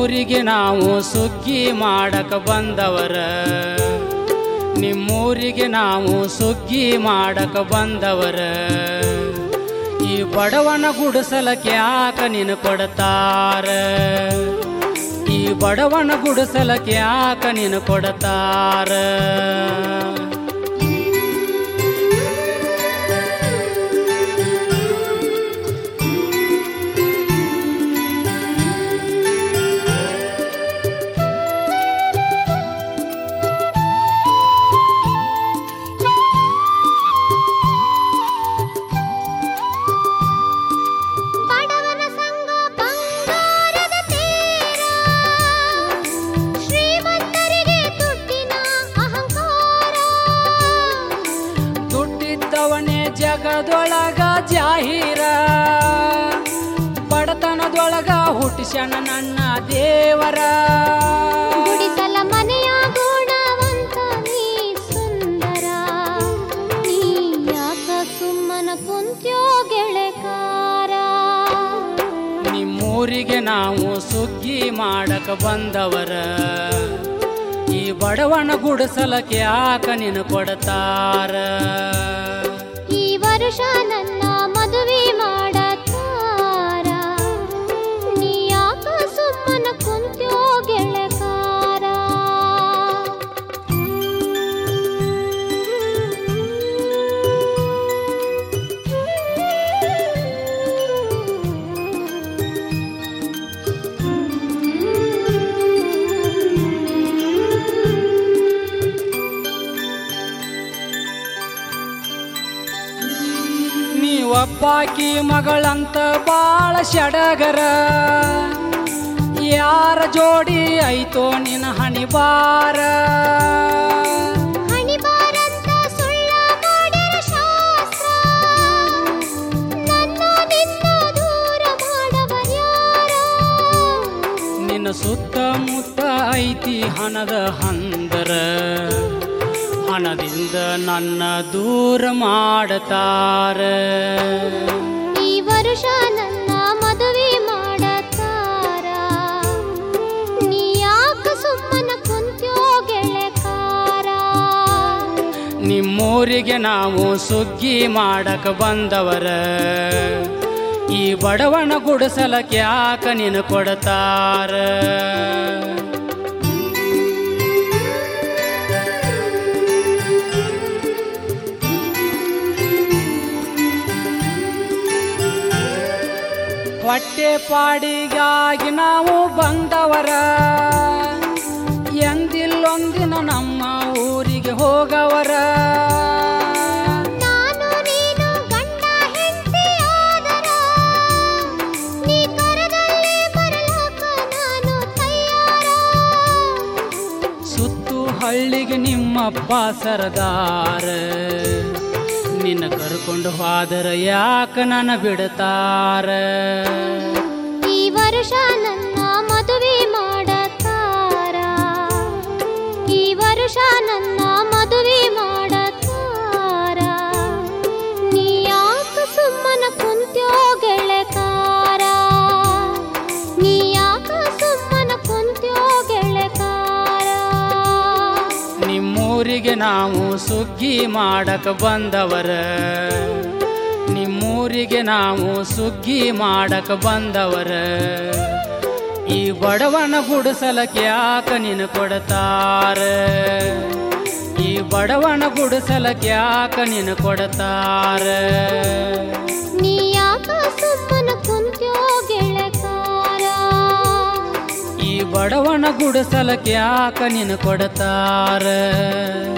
ನಿಮ್ಮೂರಿಗೆ ನಾವು ಸುಗ್ಗಿ ಮಾಡಕ ಬಂದವರ ನಿಮ್ಮೂರಿಗೆ ನಾವು ಸುಗ್ಗಿ ಮಾಡಕ ಬಂದವರ ಈ ಬಡವನ ಗುಡಿಸಲಕ್ಕೆ ಯಾಕ ನಿನ್ನ ಕೊಡತಾರ ಈ ಬಡವನ ಗುಡಿಸಲಕ್ಕೆ ಯಾಕ ನಿನ್ನ ಕೊಡತಾರ ಬಡವನ ಸಂಘ ಬಂಗಾರದ ತೇರ ಶ್ರೀಮಂತರಿಗೆ ದುಡ್ಡಿನ ಅಹಂಕಾರ ದುಡ್ಡಿದ್ದವನೇ ಜಗದೊಳಗ ಜಾಹೀರ ಬಡತನದೊಳಗ ಹುಟ್ಟಿಸ್ಯಾನ ನನ್ನ ದೇವರ ಗುಡಿಸಲ ಮನೆಯ ಗುಣವಂತ ನೀ ಸುಂದರ ನೀ ಯಾಕ ಸುಮ್ಮನ ಕುಂತ್ಯೋ ಗೆಳೆಕಾರ ನಿಮ್ಮೂರಿಗೆ ನಾವು ಸುಗ್ಗಿ ಮಾಡಕ ಬಂದವರ ಈ ಬಡವನ ಗುಡಿಸಲಕ್ಕೆ ಯಾಕ ನಿನ್ನ ಕೊಡತಾರ ಈ ವರುಷ ನನ್ನ ಮದುವೆ ಮಾಡತಾರ ನೀ ಯಾಕ ಸುಮ್ಮನ ಕುಂತ್ಯೋ ಗೆಳೆಕಾರ ನೀವೊಬ್ಬಾಕಿ ಮಗಳಂತ ಬಾಳ ಸಡಗರ ಯಾರ ಜೋಡಿ ಐತೋ ನಿನ್ನ ಹಣಿಬಾರ ಹಣಿಬಾರಂತ ಸುಳ್ಳ ಮಾಡಿರ ಶಾಸ್ತ್ರ ನನ್ನ ನಿನ್ನ ದೂರ ಮಾಡವರ್ಯಾರ ನಿನ್ನ ಸುತ್ತಮುತ್ತ ಐತಿ ಹಣದ ಹಂದರ ಹಣದಿಂದ ನನ್ನ ದೂರ ಮಾಡತಾರ ಈ ವರುಷ ನನ್ನ ಮದುವೆ ಮಾಡತಾರ ನೀ ಯಾಕ ಸುಮ್ಮನ ಕುಂತ್ಯೋ ಗೆಳೆಕಾರ ನಿಮ್ಮೂರಿಗೆ ನಾವು ಸುಗ್ಗಿ ಮಾಡಕ ಬಂದವರ ಈ ಬಡವನ ಗುಡಿಸಲಕ್ಕೆ ಯಾಕ ನಿನ್ನ ಕೊಡತಾರ ಹೊಟ್ಟೆ ಪಾಡಿಗಾಗಿ ನಾವು ಬಂದವರ ಎಂದಿಲ್ಲೊಂದಿನ ನಮ್ಮ ಊರಿಗೆ ಹೋಗವರ ನಾನು ನೀನು ಗಂಡ ಹೆಂಡತಿ ಆದರ ನೀ ಕರದಲ್ಲಿ ಬರಲಾಕ ನಾನು ತಯಾರ ಸುತ್ತು ಹಳ್ಳಿಗೆ ನಿಮ್ಮಪ್ಪ ಸರದಾರ ನಿನ್ನ ಕರ್ಕೊಂಡು ಹೋದರ ಯಾಕ ನನ್ನ ಬಿಡತಾರ ಈ ವರುಷ ನನ್ನ ಮದುವೆ ಮಾಡತಾರ ಈ ವರುಷ ನನ್ನ ಮದುವೆ ಮಾಡತಾರ ನೀ ಯಾಕ ಸುಮ್ಮನ ಕುಂತ್ಯೋ ಗೆಳೆಕಾರ ನೀ ಯಾಕ ಸುಮ್ಮನ ಕುಂತ್ಯೋ ಗೆಳೆಕಾರ ನಿಮ್ಮೂರಿಗೆ ನಾವು ಸುಗ್ಗಿ ಮಾಡಕ ಬಂದವರ ನಿಮ್ಮೂರಿಗೆ ನಾವು ಸುಗ್ಗಿ ಮಾಡಕ ಬಂದವರ ಈ ಬಡವನ ಗುಡಿಸಲಕ್ಕೆ ಯಾಕ ನಿನ್ನ ಕೊಡತಾರ ಈ ಬಡವನ ಗುಡಿಸಲಕ್ಕೆ ಯಾಕ ನಿನ್ನ ಕೊಡತಾರ ನೀ ಯಾಕ ಸುಮ್ಮನ ಕುಂತ್ಯೋ ಗೆಳೆಕಾರ ಈ ಬಡವನ ಗುಡಿಸಲಕ್ಕೆ ಯಾಕ ನಿನ್ನ ಕೊಡತಾರ